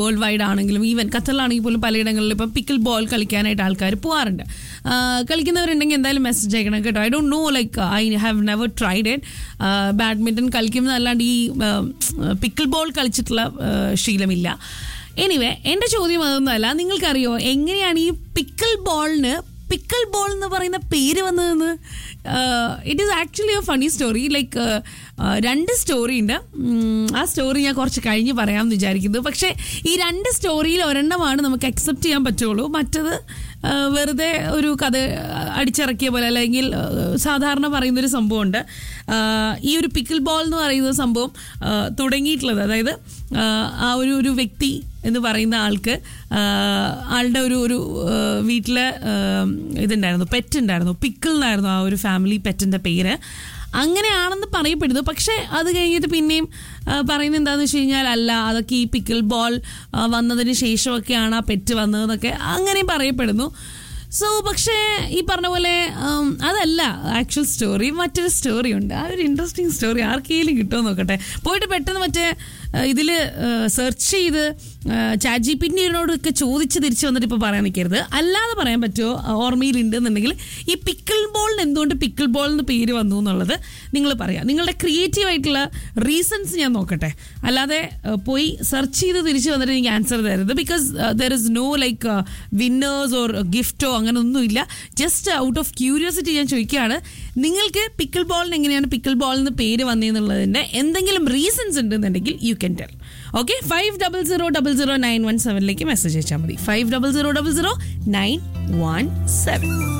world wide ആണെങ്കിലും even ഖത്തറിലാണെങ്കിൽ പോലും പലയിടങ്ങളിലും ഇപ്പം പിക്കിൾ ബോൾ കളിക്കാനായിട്ട് ആൾക്കാർ പോകാറുണ്ട് ആ, കളിക്കുന്നവരുണ്ടെങ്കിൽ എന്തായാലും മെസ്സേജ് അയക്കണം കേട്ടോ I don't know like I have never tried it badminton കളിക്കുന്നതല്ലാണ്ട് ഈ പിക്കിൾ ബോൾ കളിച്ചിട്ടുള്ള ആ, ശീലമില്ല എനിവേ എൻ്റെ ചോദ്യം അതൊന്നുമല്ല നിങ്ങൾക്കറിയോ എങ്ങനെയാണ് ഈ പിക്കിൾ ബോളിന് പിക്കിൾ ബോൾ എന്ന് പറയുന്ന പേര് വന്നതെന്ന് it is actually a funny story like രണ്ട് സ്റ്റോറി ഉണ്ട് ഉം, ആ സ്റ്റോറി ഞാൻ കുറച്ച് കഴിഞ്ഞ് പറയാമെന്ന് വിചാരിക്കുന്നു പക്ഷേ ഈ രണ്ട് സ്റ്റോറിയിൽ ഒരെണ്ണമാണ് നമുക്ക് അക്സെപ്റ്റ് ചെയ്യാൻ പറ്റുള്ളൂ മറ്റത് ആ, വെറുതെ ഒരു കഥ അടിച്ചിറക്കിയ പോലെ അല്ലെങ്കിൽ ആ, സാധാരണ പറയുന്നൊരു സംഭവമുണ്ട് ആ, ഈ ഒരു പിക്കിൾ ബോൾ എന്ന് പറയുന്ന സംഭവം ആ, തുടങ്ങിയിട്ടുള്ളത് അതായത് ആ, ആ ഒരു ഒരു വ്യക്തി എന്ന് പറയുന്ന ആൾക്ക് ആ, ആളുടെ ഒരു ഒരു ആ, വീട്ടിലെ ആ, ഇതുണ്ടായിരുന്നു പെറ്റ് ഉണ്ടായിരുന്നു പിക്കിൾ എന്നായിരുന്നു ആ ഒരു ഫാമിലി പെറ്റിൻ്റെ പേര് അങ്ങനെയാണെന്ന് പറയപ്പെടുന്നു പക്ഷേ അത് കഴിഞ്ഞിട്ട് പിന്നെയും ആ, പറയുന്നത് എന്താണെന്ന് വെച്ച് കഴിഞ്ഞാൽ അല്ല അതൊക്കെ ഈ പിക്കിൾ ബോൾ ആ, വന്നതിന് ശേഷമൊക്കെയാണ് ആ പെറ്റ് വന്നതെന്നൊക്കെ അങ്ങനെയും പറയപ്പെടുന്നു സോ പക്ഷേ ഈ പറഞ്ഞ പോലെ ഉം, അതല്ല ആക്ച്വൽ സ്റ്റോറി മറ്റൊരു സ്റ്റോറി ഉണ്ട് ആ ഒരു ഇൻട്രസ്റ്റിംഗ് സ്റ്റോറി ആർക്കെങ്കിലും കിട്ടുമോ നോക്കട്ടെ പോയിട്ട് പെട്ടെന്ന് മറ്റേ ഇതിൽ സെർച്ച് ചെയ്ത് ചാറ്റ് ജി പിന്നോടൊക്കെ ചോദിച്ച് തിരിച്ചു വന്നിട്ട് ഇപ്പോൾ പറയാൻ നിൽക്കരുത് അല്ലാതെ പറയാൻ പറ്റുമോ ഓർമ്മയിലുണ്ട് എന്നുണ്ടെങ്കിൽ ഈ പിക്കിൾ ബോളിന് എന്തുകൊണ്ട് പിക്കിൾ ബോൾ എന്ന് പേര് വന്നു എന്നുള്ളത് നിങ്ങൾ പറയാം നിങ്ങളുടെ ക്രിയേറ്റീവ് ആയിട്ടുള്ള റീസൺസ് ഞാൻ നോക്കട്ടെ അല്ലാതെ ആ, പോയി സെർച്ച് ചെയ്ത് തിരിച്ചു വന്നിട്ട് എനിക്ക് ആൻസർ തരരുത് because there is no like winners or ഗിഫ്റ്റോ അങ്ങനെ ഒന്നുമില്ല ജസ്റ്റ് ഔട്ട് ഓഫ് ക്യൂരിയോസിറ്റി ഞാൻ ചോദിക്കുകയാണ് നിങ്ങൾക്ക് പിക്കിൾ ബോളിന് എങ്ങനെയാണ് പിക്കിൾ ബോൾ എന്ന് പേര് വന്നതെന്നുള്ളതിൻ്റെ എന്തെങ്കിലും റീസൺസ് ഉണ്ടെന്നുണ്ടെങ്കിൽ you can tell okay five double zero double zero nine one സെവനിലേക്ക് മെസ്സേജ് അയച്ചാൽ മതി five double zero double zero nine one seven